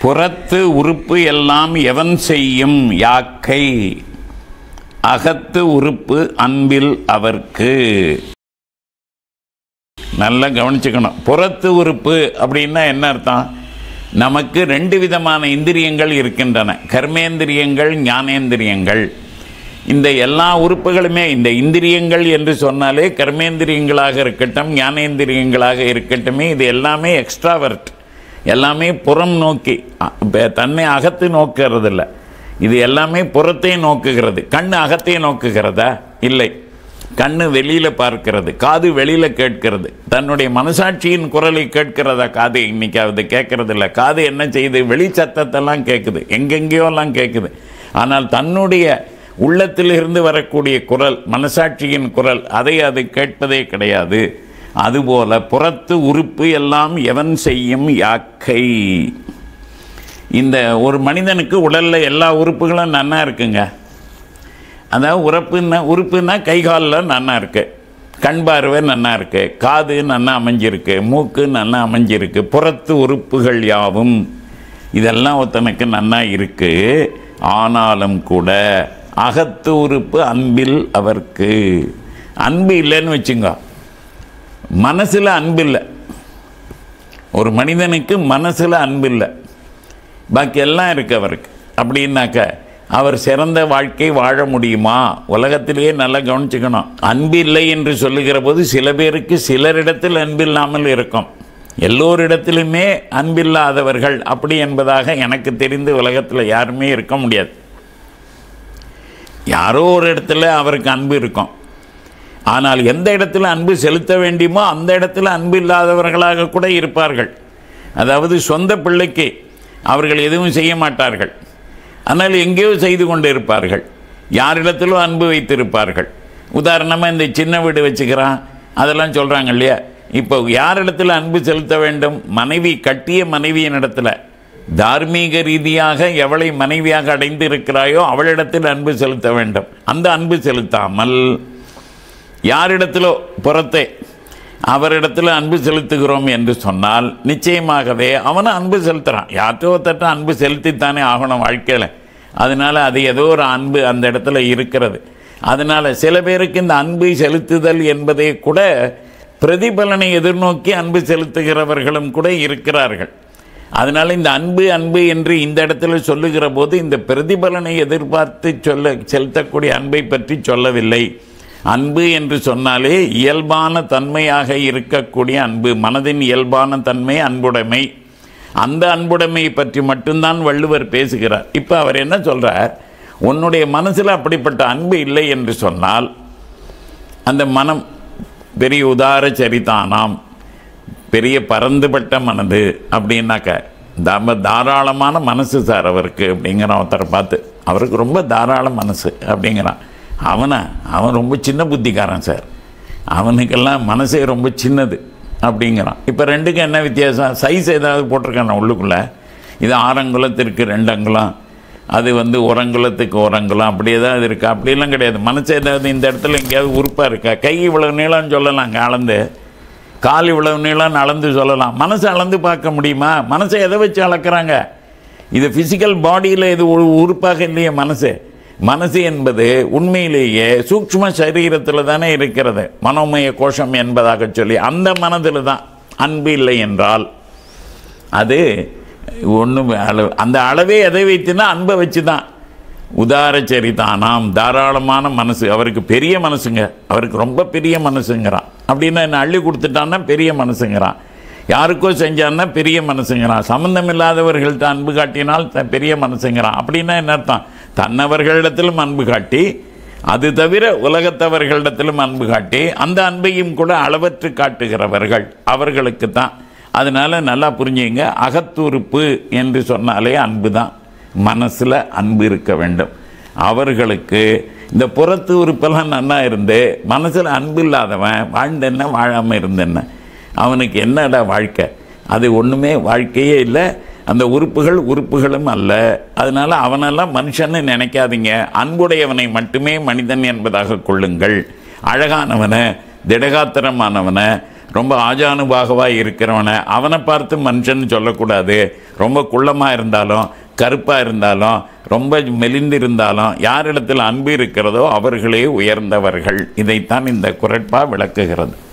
புறத்து உறுப்பு எல்லாம் எவன் செய்யும் யாக்கை அகத்து உறுப்பு அன்பில் அவர்க்கு நல்லா கவனிச்சுக்கணும் புறத்து உறுப்பு அப்படின்னா என்ன அர்த்தம் நமக்கு ரெண்டு விதமான இந்திரியங்கள் இருக்கின்றன கர்மேந்திரியங்கள் ஞானேந்திரியங்கள் இந்த எல்லா உறுப்புகளுமே இந்த இந்திரியங்கள் என்று சொன்னாலே கர்மேந்திரியங்களாக இருக்கட்டும் ஞானேந்திரியங்களாக இருக்கட்டுமே இது எல்லாமே எக்ஸ்ட்ராவர்ட் எல்லாமே புறம் நோக்கி அ- இப்ப தன்னை அகத்து நோக்கிறது இல்லை இது எல்லாமே புறத்தை நோக்குகிறது கண் அகத்தை நோக்குகிறதா இல்லை கண்ணு வெளியில பார்க்கிறது காது வெளியில கேட்கிறது தன்னுடைய மனசாட்சியின் குரலை கேட்கிறதா காது இன்னைக்காவது கேட்கறது இல்லை காது என்ன செய்யுது வெளி சத்தத்தெல்லாம் கேட்குது எங்கெங்கேயோ எல்லாம் கேட்குது ஆனால் தன்னுடைய உள்ளத்திலிருந்து வரக்கூடிய குரல் மனசாட்சியின் குரல் அதை அது கேட்பதே கிடையாது அதுபோல புறத்து உறுப்பு எல்லாம் எவன் செய்யும் யாக்கை இந்த ஒரு மனிதனுக்கு உடல்ல எல்லா உறுப்புகளும் நன்னா இருக்குங்க அதாவது உறுப்புன்னா உறுப்புன்னா கை காலில் நன்னா இருக்கு கண் பார்வை நன்னா இருக்கு காது நன்னா அமைஞ்சிருக்கு மூக்கு நன்னா அமைஞ்சிருக்கு புறத்து உறுப்புகள் யாவும் இதெல்லாம் ஒருத்தனுக்கு நன்னா இருக்கு ஆனாலும் கூட அகத்து உறுப்பு அன்பில் அவர்க்கு அன்பு இல்லைன்னு வச்சுங்க மனசில் அன்பு இல்லை ஒரு மனிதனுக்கு மனசில் அன்பு இல்லை பாக்கி எல்லாம் இருக்கு அவருக்கு அப்படின்னாக்க அவர் சிறந்த வாழ்க்கை வாழ முடியுமா உலகத்திலேயே நல்லா கவனிச்சுக்கணும் அன்பு இல்லை என்று சொல்லுகிற போது சில பேருக்கு சிலரிடத்தில் அன்பில்லாமல் இருக்கும் எல்லோரிடத்திலுமே அன்பில்லாதவர்கள் அப்படி என்பதாக எனக்கு தெரிந்து உலகத்தில் யாருமே இருக்க முடியாது யாரோ ஒரு இடத்துல அவருக்கு அன்பு இருக்கும் ஆனால் எந்த இடத்துல அன்பு செலுத்த வேண்டுமோ அந்த இடத்துல அன்பு இல்லாதவர்களாக கூட இருப்பார்கள் அதாவது சொந்த பிள்ளைக்கு அவர்கள் எதுவும் செய்ய மாட்டார்கள் ஆனால் எங்கேயோ செய்து கொண்டு இருப்பார்கள் யாரிடத்திலோ அன்பு வைத்திருப்பார்கள் உதாரணமாக இந்த சின்ன வீடு வச்சுக்கிறான் அதெல்லாம் சொல்கிறாங்க இல்லையா இப்போ யாரிடத்தில் அன்பு செலுத்த வேண்டும் மனைவி கட்டிய மனைவியின் இடத்துல தார்மீக ரீதியாக எவளை மனைவியாக அடைந்து இருக்கிறாயோ அவளிடத்தில் அன்பு செலுத்த வேண்டும் அந்த அன்பு செலுத்தாமல் யாரிடத்திலோ புறத்தே அவரிடத்தில் அன்பு செலுத்துகிறோம் என்று சொன்னால் நிச்சயமாகவே அவனும் அன்பு செலுத்துகிறான் யார்ட்டோ ஒருத்தட்ட அன்பு செலுத்தித்தானே ஆகணும் வாழ்க்கையில் அதனால் அது ஏதோ ஒரு அன்பு அந்த இடத்துல இருக்கிறது அதனால் சில பேருக்கு இந்த அன்பு செலுத்துதல் என்பதை கூட பிரதிபலனை எதிர்நோக்கி அன்பு செலுத்துகிறவர்களும் கூட இருக்கிறார்கள் அதனால் இந்த அன்பு அன்பு என்று இந்த இடத்துல சொல்லுகிற போது இந்த பிரதிபலனை எதிர்பார்த்து சொல்ல செலுத்தக்கூடிய அன்பை பற்றி சொல்லவில்லை அன்பு என்று சொன்னாலே இயல்பான தன்மையாக இருக்கக்கூடிய அன்பு மனதின் இயல்பான தன்மை அன்புடைமை அந்த அன்புடைமையை பற்றி மட்டும்தான் வள்ளுவர் பேசுகிறார் இப்போ அவர் என்ன சொல்றார் உன்னுடைய மனசில் அப்படிப்பட்ட அன்பு இல்லை என்று சொன்னால் அந்த மனம் பெரிய உதார சரிதானாம் பெரிய பரந்துபட்ட மனது அப்படின்னாக்க தம தாராளமான மனசு சார் அவருக்கு அப்படிங்கிறான் ஒருத்தரை பார்த்து அவருக்கு ரொம்ப தாராள மனசு அப்படிங்கிறான் அவனை அவன் ரொம்ப சின்ன புத்திக்காரன் சார் அவனுக்கெல்லாம் மனசே ரொம்ப சின்னது அப்படிங்கிறான் இப்போ ரெண்டுக்கும் என்ன வித்தியாசம் சைஸ் ஏதாவது போட்டிருக்கான உள்ளுக்குள்ளே இது ஆறங்குலத்திற்கு ரெண்டு அங்குலம் அது வந்து உரங்குலத்துக்கு உரங்குலம் அப்படி ஏதாவது இருக்கா அப்படிலாம் கிடையாது மனசு ஏதாவது இந்த இடத்துல எங்கேயாவது உறுப்பாக இருக்கா கை இவ்வளவு நீளம்னு சொல்லலாங்க அளந்து கால் இவ்வளவு நீளம்னு அளந்து சொல்லலாம் மனசை அளந்து பார்க்க முடியுமா மனசை எதை வச்சு அளக்குறாங்க இது ஃபிசிக்கல் பாடியில் இது ஒரு உறுப்பாக இல்லையே மனசு மனசு என்பது உண்மையிலேயே சூக்ஷ்ம சரீரத்தில் தானே இருக்கிறது மனோமய கோஷம் என்பதாக சொல்லி அந்த மனதில் தான் அன்பு இல்லை என்றால் அது ஒன்றும் அளவு அந்த அளவே எதை வைத்துனா அன்பை வச்சு தான் உதார சரிதானாம் தாராளமான மனசு அவருக்கு பெரிய மனசுங்க அவருக்கு ரொம்ப பெரிய மனசுங்கிறான் அப்படின்னா என்ன அள்ளி கொடுத்துட்டான்னா பெரிய மனசுங்கிறான் யாருக்கோ செஞ்சான்னா பெரிய மனசுங்கிறான் சம்பந்தம் இல்லாதவர்கள்ட்ட அன்பு காட்டினால் த- பெரிய மனசுங்கிறான் அப்படின்னா என்ன அர்த்தம் தன்னவர்களிடத்திலும் அன்பு காட்டி அது தவிர உலகத்தவர்களிடத்திலும் அன்பு காட்டி அந்த அன்பையும் கூட அளவற்று காட்டுகிறவர்கள் அவர்களுக்கு தான் அதனால நல்லா புரிஞ்சுங்க அகத்துறுப்பு என்று சொன்னாலே அன்பு தான் மனசில் அன்பு இருக்க வேண்டும் அவர்களுக்கு இந்த புறத்து உறுப்பெல்லாம் நன்னா இருந்து மனசில் அன்பு இல்லாதவன் வாழ்ந்தென்ன வாழாமல் இருந்தென்ன அவனுக்கு என்னடா வாழ்க்கை அது ஒன்றுமே வாழ்க்கையே இல்லை அந்த உறுப்புகள் உறுப்புகளும் அல்ல அதனால் அவனெல்லாம் மனுஷன்னு நினைக்காதீங்க அன்புடையவனை மட்டுமே மனிதன் என்பதாக கொள்ளுங்கள் அழகானவனை திடகாத்திரமானவனை ரொம்ப ஆஜானுபாகவாக இருக்கிறவனை அவனை பார்த்து மனுஷன் சொல்லக்கூடாது ரொம்ப குள்ளமாக இருந்தாலும் கருப்பாக இருந்தாலும் ரொம்ப மெலிந்து இருந்தாலும் யாரிடத்தில் அன்பு இருக்கிறதோ அவர்களே உயர்ந்தவர்கள் இதைத்தான் இந்த குரட்பா விளக்குகிறது